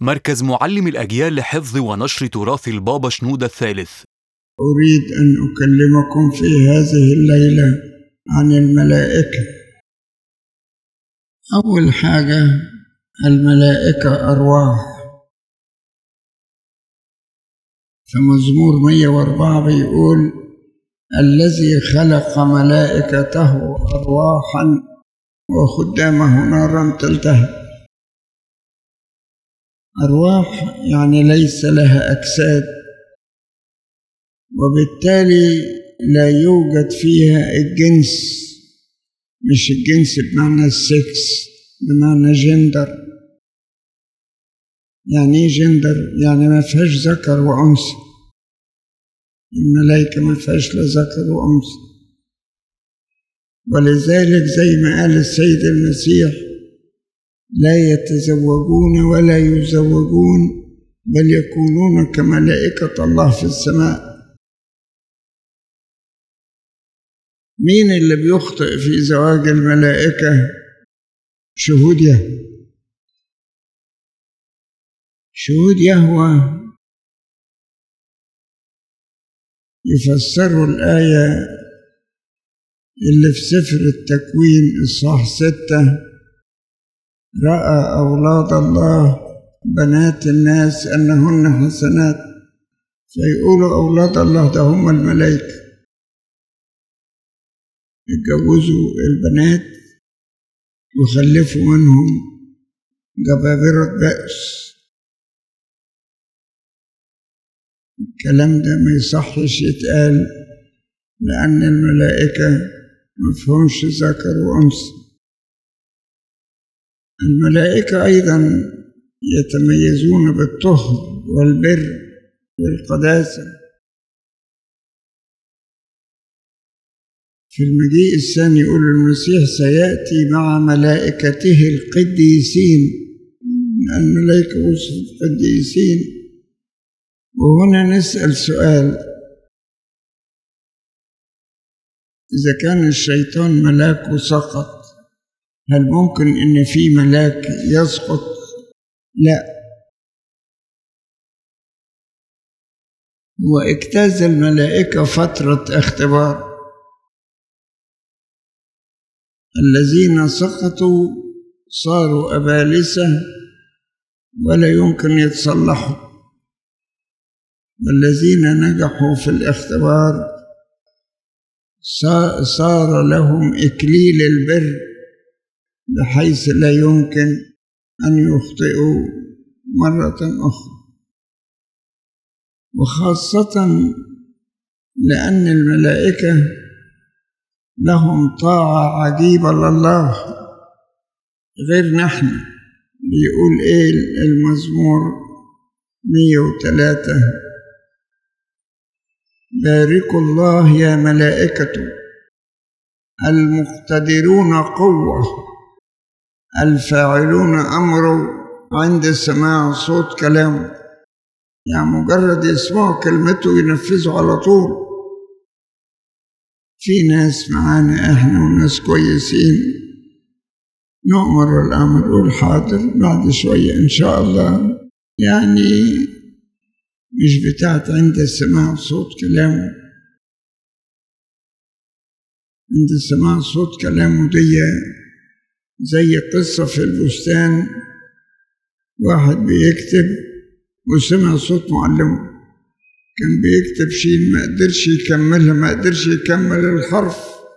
مركز معلم الأجيال لحفظ ونشر تراث البابا شنودة الثالث أريد أن أكلمكم في هذه الليلة عن الملائكة أول حاجة الملائكة أرواح في مزمور 104 بيقول الذي خلق ملائكته أرواحا وخدامه نارا تلتهب أرواح يعني ليس لها أجساد وبالتالي لا يوجد فيها الجنس مش الجنس بمعنى السكس بمعنى جندر يعني ايه جندر يعني ما فيهاش ذكر وانثى الملائكه ما فيهاش لا ذكر وانثى ولذلك زي ما قال السيد المسيح لا يتزوجون ولا يزوجون بل يكونون كملائكة الله في السماء مين اللي بيخطئ في زواج الملائكة شهود يهوى شهود يهوى يفسروا الآية اللي في سفر التكوين إصحاح ستة رأى أولاد الله بنات الناس أنهن حسنات فيقولوا أولاد الله ده هم الملائكة اتجوزوا البنات وخلفوا منهم جبابرة بأس الكلام ده ما يصحش يتقال لأن الملائكة مفهومش ذكر وأنثى الملائكة أيضا يتميزون بالطهر والبر والقداسة في المجيء الثاني يقول المسيح سيأتي مع ملائكته القديسين الملائكة وصفت قديسين وهنا نسأل سؤال إذا كان الشيطان ملاك وسقط هل ممكن ان في ملاك يسقط لا واجتاز الملائكه فتره اختبار الذين سقطوا صاروا أبالسة ولا يمكن يتصلحوا والذين نجحوا في الاختبار صار لهم إكليل البر بحيث لا يمكن أن يخطئوا مرة أخرى وخاصة لأن الملائكة لهم طاعة عجيبة لله غير نحن بيقول إيه المزمور 103 باركوا الله يا ملائكته المقتدرون قوه الفاعلون أمره عند سماع صوت كلامه يعني مجرد يسمعوا كلمته ينفذوا على طول في ناس معانا احنا وناس كويسين نؤمر الأمر نقول حاضر بعد شوية إن شاء الله يعني مش بتاعت عند سماع صوت كلامه عند سماع صوت كلامه دي زي قصة في البستان واحد بيكتب وسمع صوت معلمه كان بيكتب شيء ما قدرش يكملها ما قدرش يكمل الحرف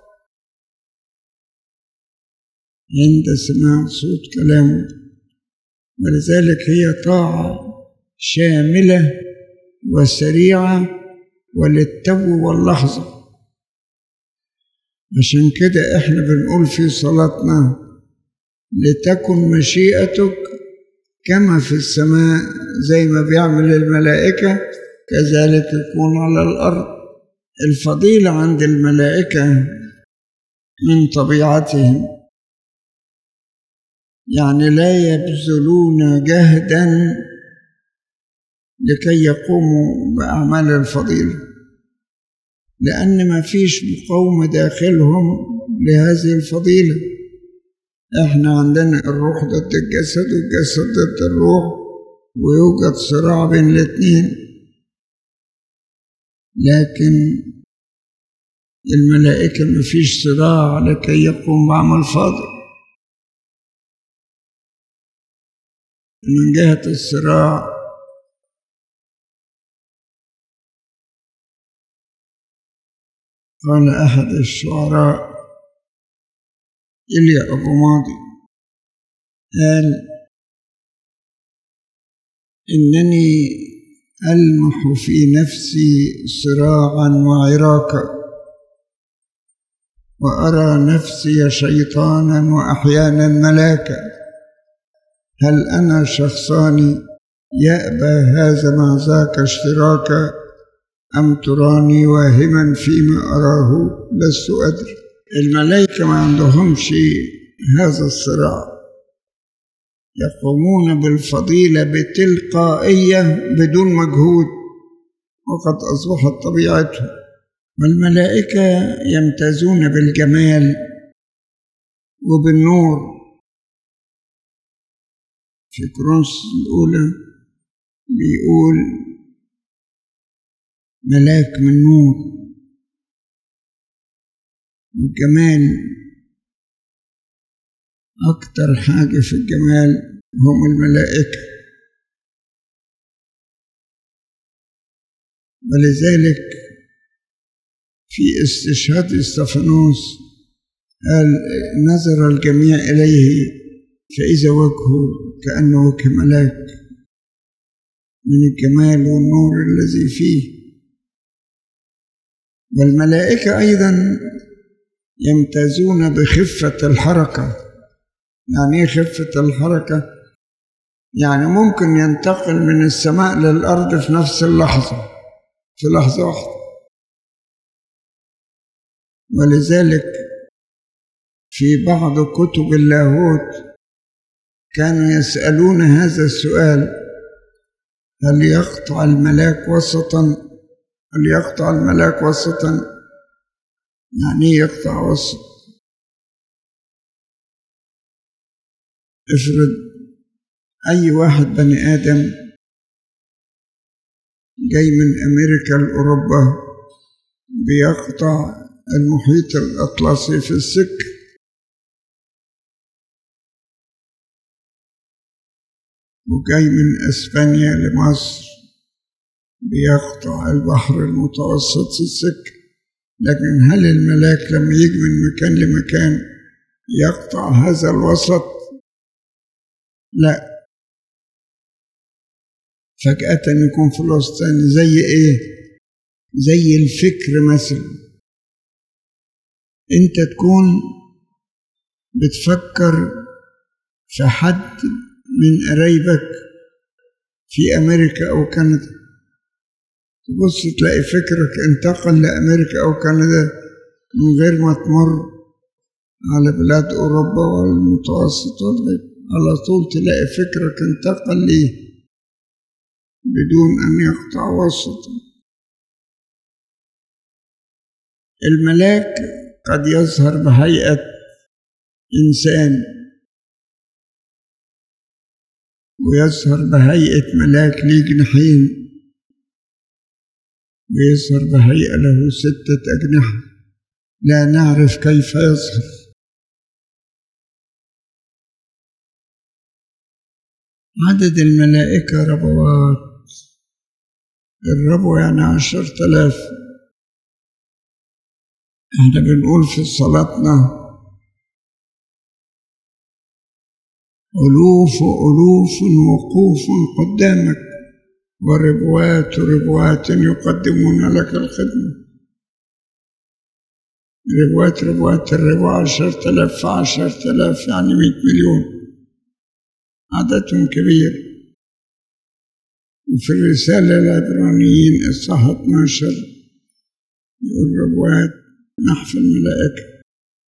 عند سماع صوت كلامه ولذلك هي طاعة شاملة وسريعة وللتو واللحظة عشان كده احنا بنقول في صلاتنا لتكن مشيئتك كما في السماء زي ما بيعمل الملائكة كذلك يكون على الأرض الفضيلة عند الملائكة من طبيعتهم يعني لا يبذلون جهدا لكي يقوموا بأعمال الفضيلة لأن ما فيش مقاومة داخلهم لهذه الفضيلة احنا عندنا الروح ضد الجسد والجسد ضد الروح ويوجد صراع بين الاثنين لكن الملائكة مفيش صراع لكي يقوم بعمل فاضل من جهة الصراع قال أحد الشعراء إليا أبو ماضي قال إنني ألمح في نفسي صراعا وعراكا وأرى نفسي شيطانا وأحيانا ملاكا هل أنا شخصان يأبى هذا مع ذاك اشتراكا أم تراني واهما فيما أراه لست أدري الملائكة ما عندهمش هذا الصراع يقومون بالفضيلة بتلقائية بدون مجهود وقد أصبحت طبيعتهم والملائكة يمتازون بالجمال وبالنور في كرونس الأولى بيقول ملاك من نور والجمال أكتر حاجة في الجمال هم الملائكة ولذلك في استشهاد استفانوس قال نظر الجميع إليه فإذا وجهه كأنه كملاك من الجمال والنور الذي فيه والملائكة أيضا يمتازون بخفة الحركة يعني ايه خفة الحركة؟ يعني ممكن ينتقل من السماء للأرض في نفس اللحظة في لحظة واحدة ولذلك في بعض كتب اللاهوت كانوا يسألون هذا السؤال هل يقطع الملاك وسطا هل يقطع الملاك وسطا يعني يقطع وسط افرض أي واحد بني آدم جاي من أمريكا لأوروبا بيقطع المحيط الأطلسي في السكة وجاي من أسبانيا لمصر بيقطع البحر المتوسط في السكة لكن هل الملاك لما يجي من مكان لمكان يقطع هذا الوسط لا فجأة يكون في الوسط تاني زي ايه زي الفكر مثلا انت تكون بتفكر في حد من قرايبك في امريكا او كندا تبص تلاقي فكرك انتقل لامريكا او كندا من غير ما تمر على بلاد اوروبا والمتوسط والغير على طول تلاقي فكرك انتقل ليه بدون أن يقطع وسطا الملاك قد يظهر بهيئة إنسان ويظهر بهيئة ملاك ليه جناحين ويظهر بهيئة له ستة أجنحة لا نعرف كيف يظهر عدد الملائكة ربوات الربو يعني عشر تلاف احنا بنقول في صلاتنا ألوف ألوف وقوف قدامك وربوات ربوات يقدمون لك الخدمة ربوات ربوات الربو عشر تلاف في عشر تلاف يعني مئة مليون عددهم كبير وفي الرسالة العبرانيين الصح 12 يقول ربوات نحف الملائكة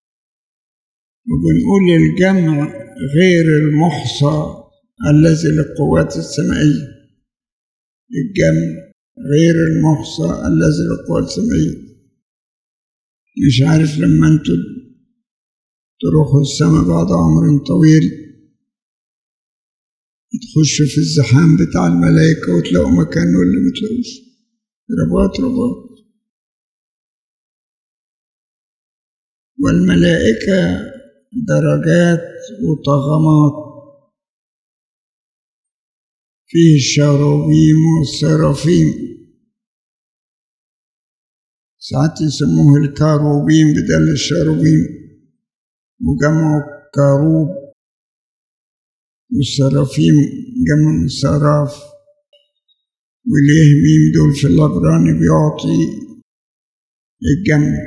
وبنقول الجمع غير المحصى الذي للقوات السمائية الجمع غير المحصى الذي للقوات السمائية مش عارف لما انتوا تروحوا السماء بعد عمر طويل تخشوا في الزحام بتاع الملائكة وتلاقوا مكان ولا ما تلاقوش رباط رباط والملائكة درجات وطغمات فيه الشاروبيم والسرافيم ساعات يسموه الكاروبيم بدل الشاروبيم وجمعوا كاروب والسرافيم جمع سراف واليه ميم دول في العبراني بيعطي الجمع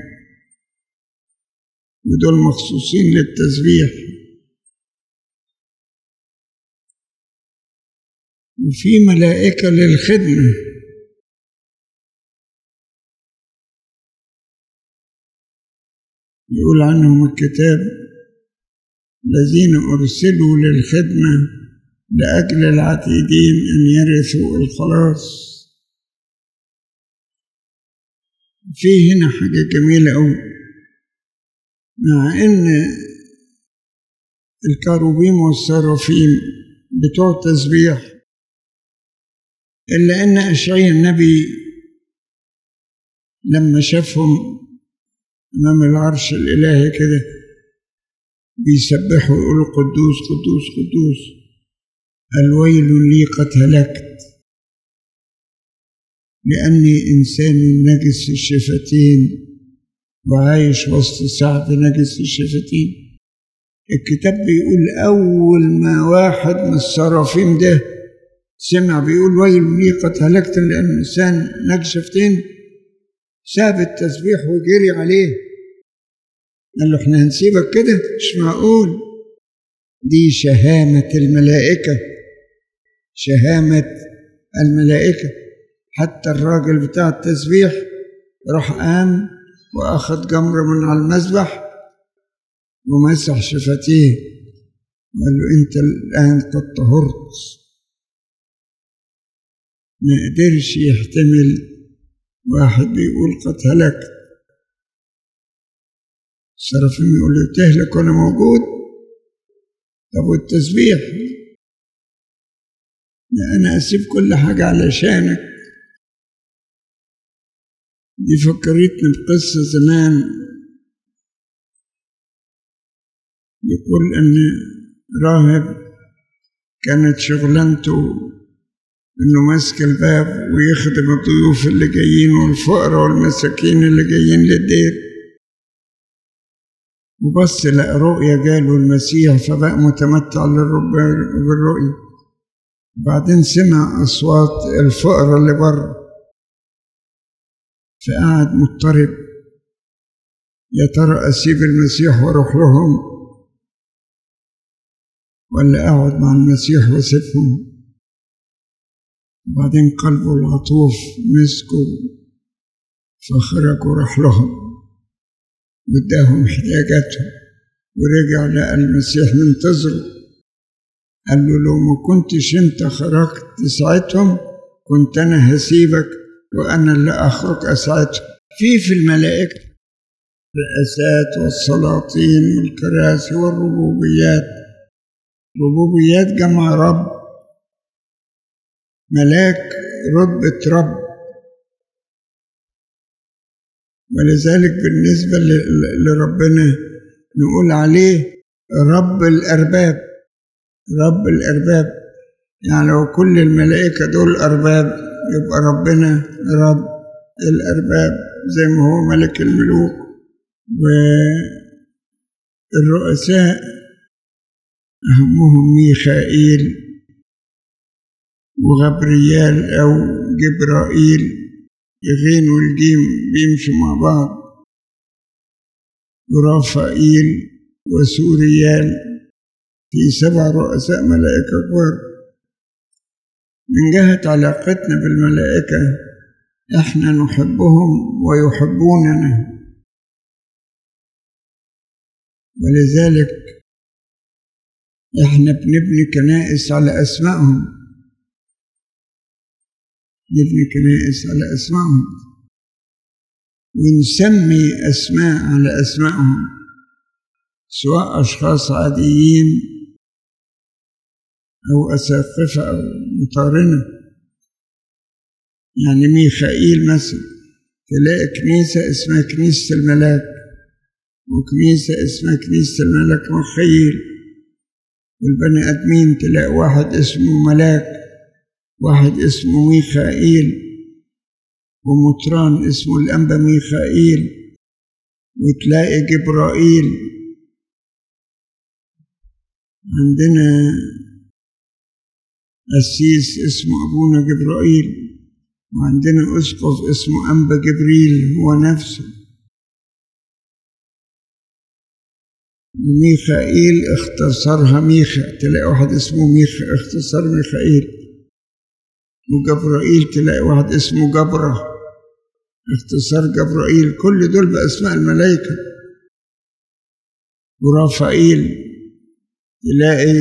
ودول مخصوصين للتسبيح وفي ملائكة للخدمة يقول عنهم الكتاب الذين أرسلوا للخدمة لأجل العتيدين أن يرثوا الخلاص في هنا حاجة جميلة أوي مع إن الكاروبيم والسرافيم بتوع تسبيح إلا إن أشعيا النبي لما شافهم أمام العرش الإلهي كده بيسبحوا ويقولوا قدوس قدوس قدوس الويل لي قد هلكت لأني إنسان نجس الشفتين وعايش وسط شعب نجس الشفتين الكتاب بيقول أول ما واحد من الصرافين ده سمع بيقول ويل لي قد هلكت لأن إنسان نجس شفتين ساب التسبيح وجري عليه قال له احنا هنسيبك كده مش معقول دي شهامة الملائكة شهامة الملائكة حتى الراجل بتاع التسبيح راح قام وأخذ جمر من على المذبح ومسح شفتيه وقال له أنت الآن قد طهرت ما قدرش يحتمل واحد بيقول قد هلكت السرافيم يقول له تهلك وانا موجود طب والتسبيح ده انا اسيب كل حاجه علشانك دي فكرتني بقصه زمان يقول ان راهب كانت شغلانته انه ماسك الباب ويخدم الضيوف اللي جايين والفقراء والمساكين اللي جايين للدير وبص لقى رؤيا جاله المسيح فبقى متمتع بالرؤيا بعدين سمع أصوات الفقراء اللي بره فقعد مضطرب يا ترى أسيب المسيح وأروح لهم ولا أقعد مع المسيح وأسيبهم وبعدين قلبه العطوف مسكه فخرج وراح لهم واداهم احتياجاتهم ورجع لقى المسيح منتظره قال له لو ما كنتش انت خرجت تساعدهم كنت انا هسيبك وانا اللي اخرج اساعدهم في في الملائكه الرئاسات والسلاطين والكراسي والربوبيات ربوبيات جمع رب ملاك رتبة رب ولذلك بالنسبة لربنا نقول عليه رب الأرباب رب الأرباب يعني لو كل الملائكة دول أرباب يبقى ربنا رب الأرباب زي ما هو ملك الملوك والرؤساء أهمهم ميخائيل وغبريال أو جبرائيل الغين والجيم بيمشوا مع بعض ورافائيل وسوريال في سبع رؤساء ملائكة كبار من جهة علاقتنا بالملائكة احنا نحبهم ويحبوننا ولذلك احنا بنبني كنائس على اسمائهم نبني كنائس على اسمائهم ونسمي اسماء على اسمائهم سواء اشخاص عاديين أو أساقفة أو مطارنة يعني ميخائيل مثلا تلاقي كنيسة اسمها كنيسة الملاك وكنيسة اسمها كنيسة الملك مخيل والبني آدمين تلاقي واحد اسمه ملاك واحد اسمه ميخائيل ومطران اسمه الأنبا ميخائيل وتلاقي جبرائيل عندنا قسيس اسمه أبونا جبرائيل وعندنا أسقف اسمه أنبا جبريل هو نفسه ميخائيل اختصرها ميخا تلاقي واحد اسمه ميخا اختصار ميخائيل وجبرائيل تلاقي واحد اسمه جبرة اختصار جبرائيل كل دول بأسماء الملائكة ورافائيل تلاقي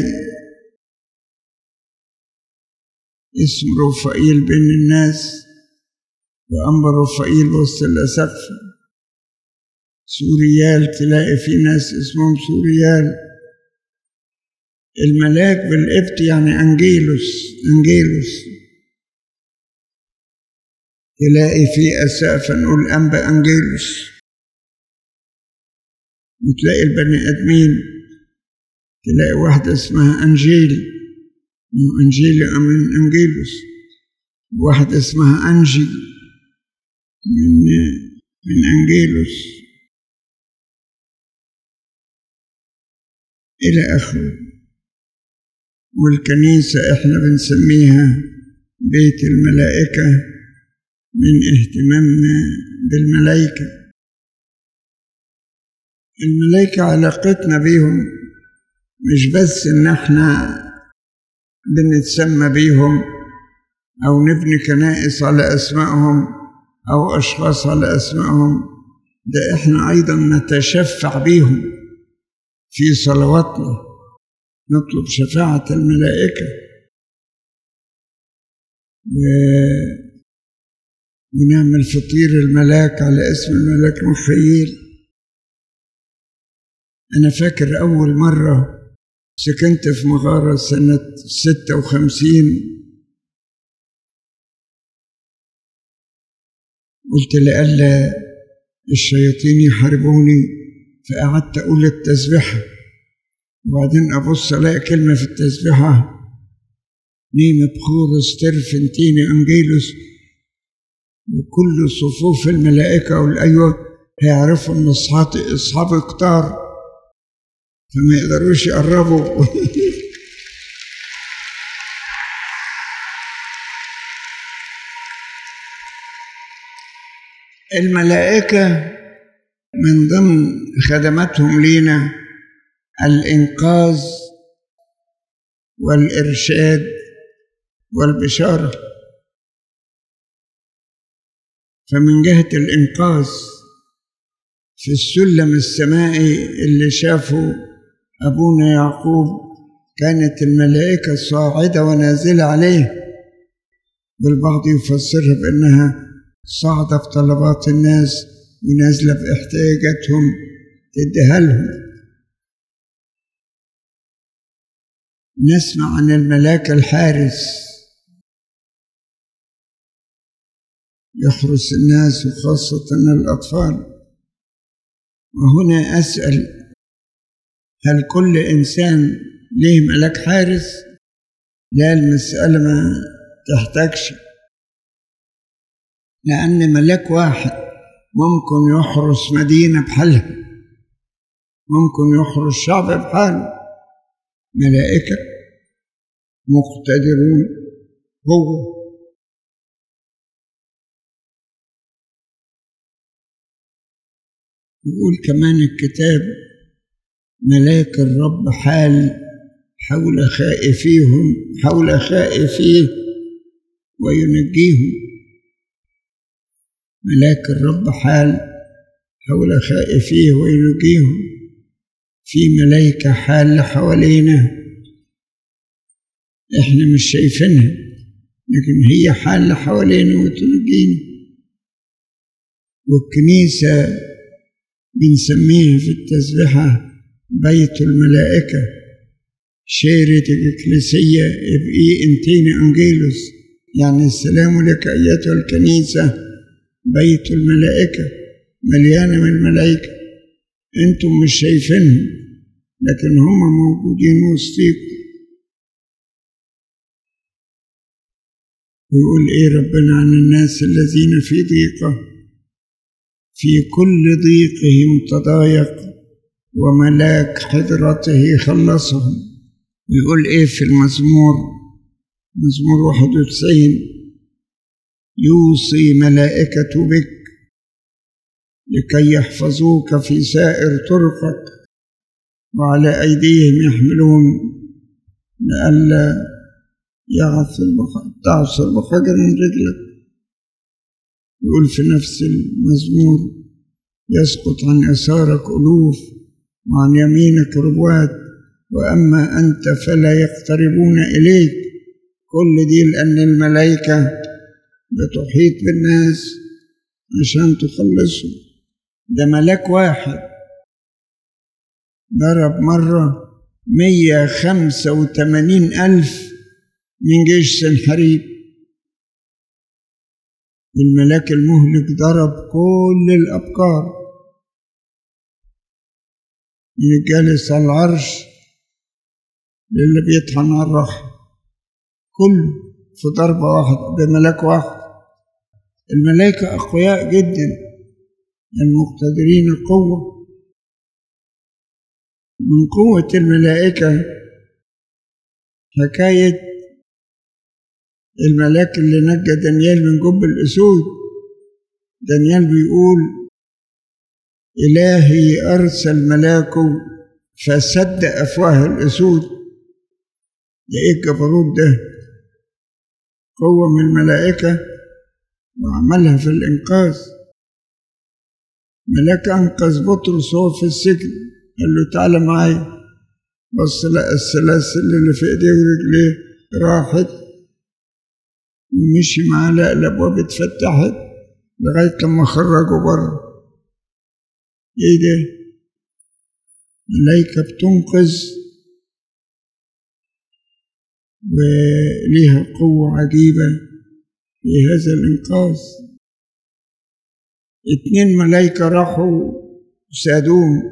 اسم رفائيل بين الناس وأما رفائيل وسط الأسقفة سوريال تلاقي في ناس اسمهم سوريال الملاك بالقبط يعني أنجيلوس أنجيلوس تلاقي في أسقفة نقول أنبا أنجيلوس وتلاقي البني آدمين تلاقي واحدة اسمها أنجيل أنجيل من أنجيلوس واحدة اسمها أنجي من من أنجيلوس إلى آخره والكنيسة إحنا بنسميها بيت الملائكة من اهتمامنا بالملائكة الملائكة علاقتنا بيهم مش بس إن إحنا بنتسمى بيهم أو نبني كنائس على أسمائهم أو أشخاص على أسمائهم ده إحنا أيضا نتشفع بيهم في صلواتنا نطلب شفاعة الملائكة و... ونعمل فطير الملاك على اسم الملاك مخيل أنا فاكر أول مرة سكنت في مغارة سنة ستة وخمسين قلت لألا الشياطين يحاربوني فقعدت أقول التسبيحة وبعدين أبص ألاقي كلمة في التسبيحة نيم بخورس ترفنتيني أنجيلوس وكل صفوف الملائكة والأيوة هيعرفوا إن أصحابي أصحابي كتار فما يقدروش يقربوا الملائكة من ضمن خدماتهم لينا الإنقاذ والإرشاد والبشارة فمن جهة الإنقاذ في السلم السمائي اللي شافه أبونا يعقوب كانت الملائكة صاعدة ونازلة عليه والبعض يفسرها بأنها صاعدة بطلبات الناس ونازلة باحتياجاتهم تديها لهم نسمع عن الملاك الحارس يحرس الناس وخاصة الأطفال وهنا أسأل هل كل إنسان ليه ملاك حارس؟ لا المسألة ما تحتاجش لأن ملاك واحد ممكن يحرس مدينة بحالها ممكن يحرس شعب بحاله ملائكة مقتدرون هو يقول كمان الكتاب ملاك الرب حال حول خائفيهم حول خائفيه وينجيهم ملاك الرب حال حول خائفيه وينجيهم في ملائكة حال حوالينا احنا مش شايفينها لكن هي حال حوالينا وتنجينا والكنيسة بنسميها في التسبيحة بيت الملائكة شيرة الإكليسية ابقي انتين أنجيلوس يعني السلام لك أيتها الكنيسة بيت الملائكة مليانة من الملائكة انتم مش شايفينهم لكن هم موجودين وسطيكم ويقول ايه ربنا عن الناس الذين في ضيقه في كل ضيقهم تضايق وملاك حضرته خلصهم ويقول ايه في المزمور مزمور 91 يوصي ملائكة بك لكي يحفظوك في سائر طرقك وعلى أيديهم يحملون لئلا يعثر تعثر بحجر من رجلك يقول في نفس المزمور يسقط عن يسارك ألوف وعن يمينك ربوات وأما أنت فلا يقتربون إليك كل دي لأن الملائكة بتحيط بالناس عشان تخلصهم ده ملاك واحد ضرب مرة مية خمسة وثمانين ألف من جيش سنحريب الملاك المهلك ضرب كل الأبكار من الجالس على العرش للي بيطحن على الرحم كله في ضربة واحدة بملاك واحد الملائكة أقوياء جدا المقتدرين القوة من قوة الملائكة حكاية الملاك اللي نجى دانيال من جب الأسود دانيال بيقول إلهي أرسل ملاكه فسد أفواه الأسود ده إيه الجبروت ده قوة من الملائكة وعملها في الإنقاذ ملاك أنقذ بطرس وهو في السجن قال له تعالى معايا بص لقى السلاسل اللي في ايديه ورجليه راحت ومشي معاه لقى الابواب اتفتحت لغايه لما خرجوا بره ايه ده ملايكه بتنقذ وليها قوه عجيبه في هذا الانقاذ اتنين ملايكه راحوا سادوم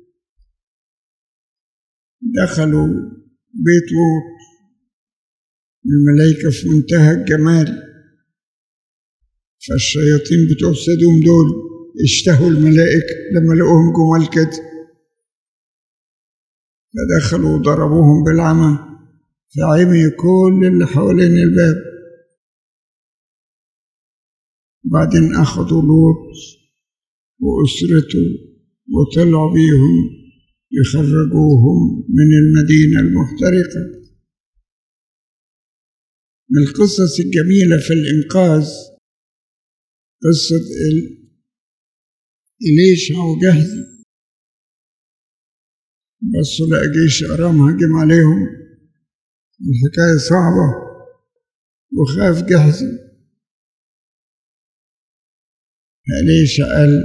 دخلوا بيت لوط الملائكة في منتهى الجمال فالشياطين بتوع سدوم دول اشتهوا الملائكة لما لقوهم جمال كده فدخلوا وضربوهم بالعمى فعمي كل اللي حوالين الباب بعدين أخذوا لوط وأسرته وطلعوا بيهم يخرجوهم من المدينة المحترقة من القصص الجميلة في الإنقاذ قصة إليشع وجهزي بصوا لقى جيش أرام هجم عليهم الحكاية صعبة وخاف جهزي إليشع قال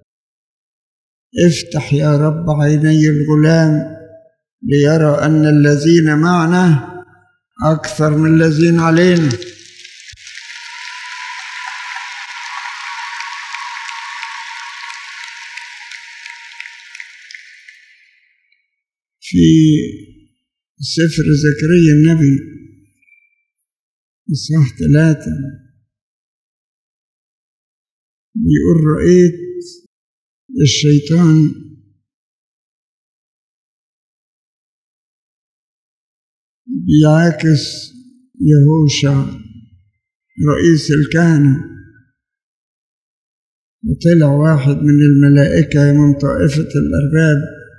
افتح يا رب عيني الغلام ليرى أن الذين معنا أكثر من الذين علينا في سفر زكريا النبي إصحاح ثلاثة بيقول رأيت الشيطان بيعاكس يهوشع رئيس الكهنة وطلع واحد من الملائكة من طائفة الأرباب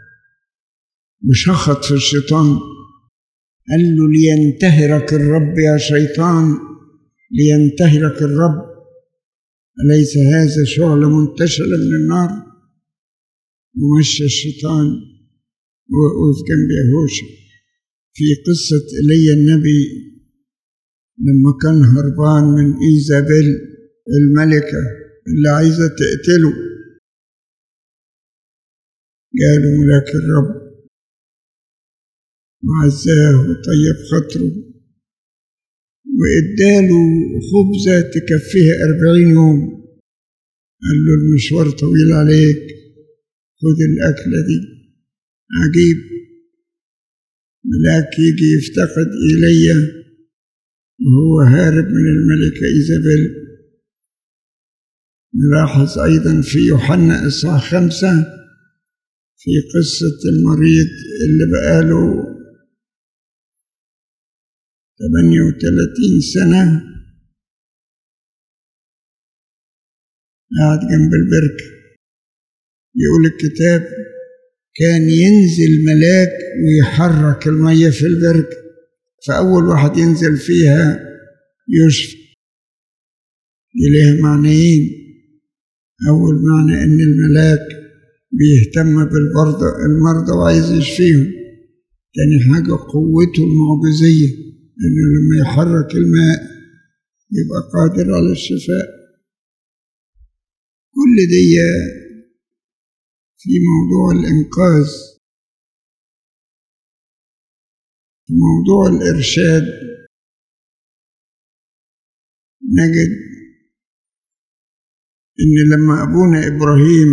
وشخط في الشيطان قال له لينتهرك الرب يا شيطان لينتهرك الرب أليس هذا شعل منتشل من النار ومشى الشيطان ووقف جنب يهوشع في قصة إيليا النبي لما كان هربان من إيزابيل الملكة اللي عايزة تقتله قالوا ملاك الرب وعزاه وطيب خاطره وإداله خبزة تكفيه أربعين يوم قال له المشوار طويل عليك خد الأكلة دي عجيب ملاك يجي يفتقد إلي وهو هارب من الملكة إيزابيل نلاحظ أيضا في يوحنا إصحاح خمسة في قصة المريض اللي بقاله 38 سنة قاعد جنب البركة يقول الكتاب كان ينزل ملاك ويحرك المية في البركة فأول واحد ينزل فيها يشفى دي ليها معنيين أول معنى إن الملاك بيهتم بالمرضى المرضى وعايز يشفيهم تاني حاجة قوته المعجزية إنه لما يحرك الماء يبقى قادر على الشفاء كل دي في موضوع الإنقاذ في موضوع الإرشاد نجد إن لما أبونا إبراهيم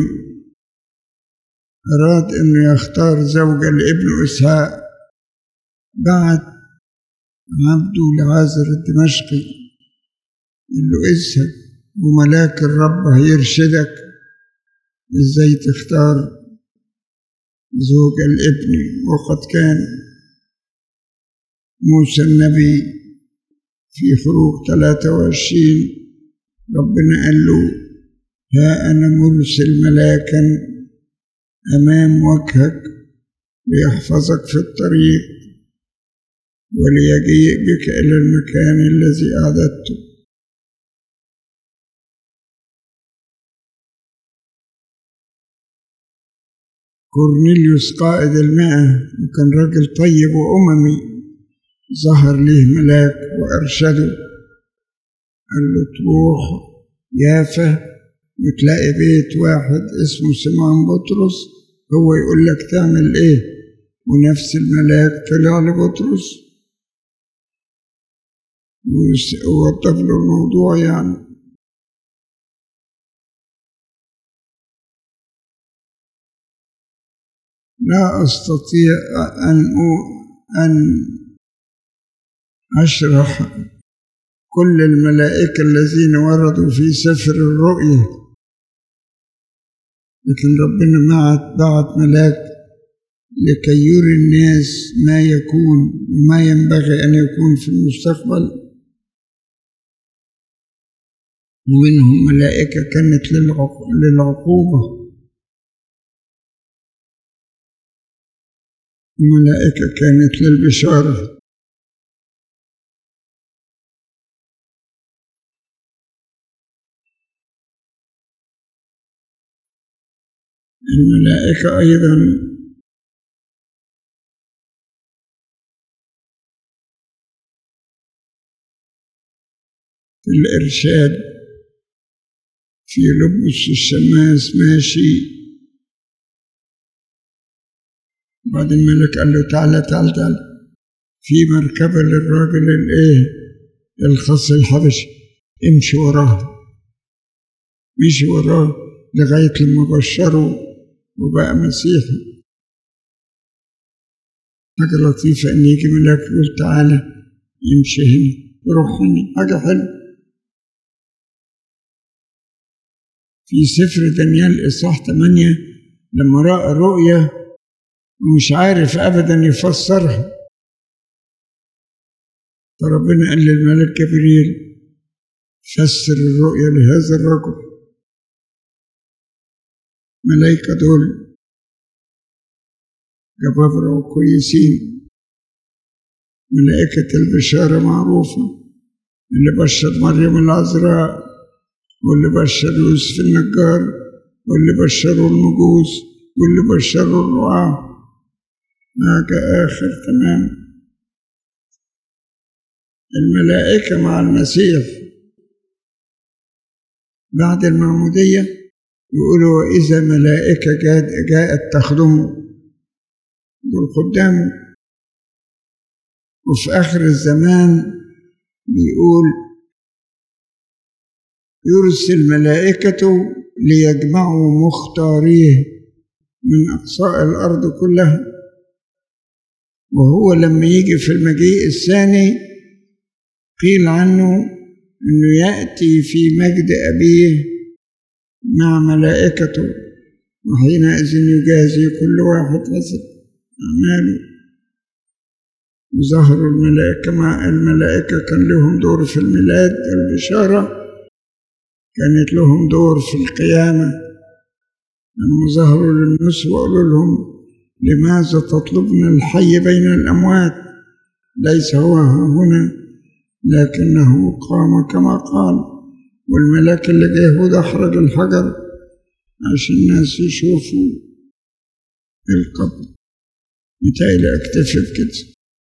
أراد إنه يختار زوجة لابنه إسحاق بعت عبده لعازر الدمشقي قال له اذهب وملاك الرب هيرشدك ازاي تختار زوجة الابن وقد كان موسى النبي في خروج 23 ربنا قال له ها أنا مرسل ملاكا أمام وجهك ليحفظك في الطريق وليجيء بك إلى المكان الذي أعددته كورنيليوس قائد المئة وكان راجل طيب وأممي ظهر ليه ملاك وأرشده قال له تروح يافا وتلاقي بيت واحد اسمه سمعان بطرس هو يقول لك تعمل ايه ونفس الملاك طلع لبطرس ووضب له الموضوع يعني لا أستطيع أن أن أشرح كل الملائكة الذين وردوا في سفر الرؤيا لكن ربنا بعت بعت ملاك لكي يري الناس ما يكون وما ينبغي أن يكون في المستقبل ومنهم ملائكة كانت للعقوبة الملائكة كانت للبشارة الملائكة أيضا في الإرشاد في لبس الشماس ماشي بعد الملك قال له تعالى تعالى تعالى في مركبة للراجل الايه الخص الحبشي امشي وراه مشي وراه لغاية لما بشره وبقى مسيحي حاجة لطيفة إن يجي ملاك يقول تعالى يمشي هنا يروح هنا حاجة حلوة في سفر دانيال إصحاح 8 لما رأى رؤية ومش عارف أبدا يفسرها فربنا قال للملك جبريل فسر الرؤيا لهذا الرجل ملايكة دول جبابرة وكويسين ملائكة البشارة معروفة اللي بشر مريم العذراء واللي بشر يوسف النجار واللي بشروا المجوس واللي بشروا الرعاة حاجة آخر تمام الملائكة مع المسيح بعد المعمودية يقولوا وإذا ملائكة جاءت, جاءت تخدمه دول خدامه وفي آخر الزمان بيقول يرسل ملائكته ليجمعوا مختاريه من أقصاء الأرض كلها وهو لما يجي في المجيء الثاني قيل عنه أنه يأتي في مجد أبيه مع ملائكته وحينئذ يجازي كل واحد حسب أعماله وظهروا الملائكة مع الملائكة كان لهم دور في الميلاد البشارة كانت لهم دور في القيامة لما ظهروا للناس وقالوا لهم لماذا تطلبنا الحي بين الأموات ليس هو هنا لكنه قام كما قال والملاك اللي جه ودحرج الحجر عشان الناس يشوفوا القبر متهيألي أكتفي بكده